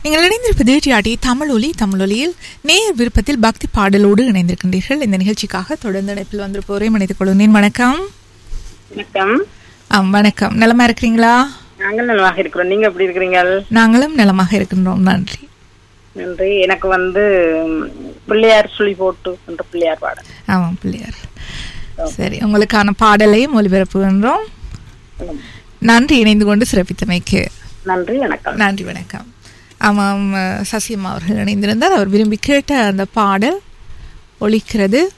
நீங்கள் இணைந்திருப்பது டிஆர்டி தமிழொலி தமிழொலியில் நேர் விருப்பத்தில் பக்தி பாடலோடு இணைந்திருக்கின்றீர்கள் இந்த நிகழ்ச்சிக்காக தொடர்ந்து இணைப்பில் வந்திருப்போரையும் இணைத்துக் கொள்கிறேன் வணக்கம் வணக்கம் ஆம் வணக்கம் நலமா இருக்கிறீங்களா நாங்கள் நலமாக இருக்கிறோம் நீங்க எப்படி இருக்கிறீங்க நாங்களும் நலமாக இருக்கின்றோம் நன்றி நன்றி எனக்கு வந்து ம், பிள்ளையார் சுழி போட்டு என்ற பிள்ளையார் பாடல் ஆமாம் பிள்ளையார் சரி உங்களுக்கான பாடலையும் ஒளிபரப்புகின்றோம் நன்றி இணைந்து கொண்டு சிறப்பித்தமைக்கு நன்றி வணக்கம் நன்றி வணக்கம் ஆமாம் அஹ், சசியம்மா அவர்கள் இணைந்திருந்தார் அவர் விரும்பி கேட்ட அந்த பாடல் ஒலிக்கிறது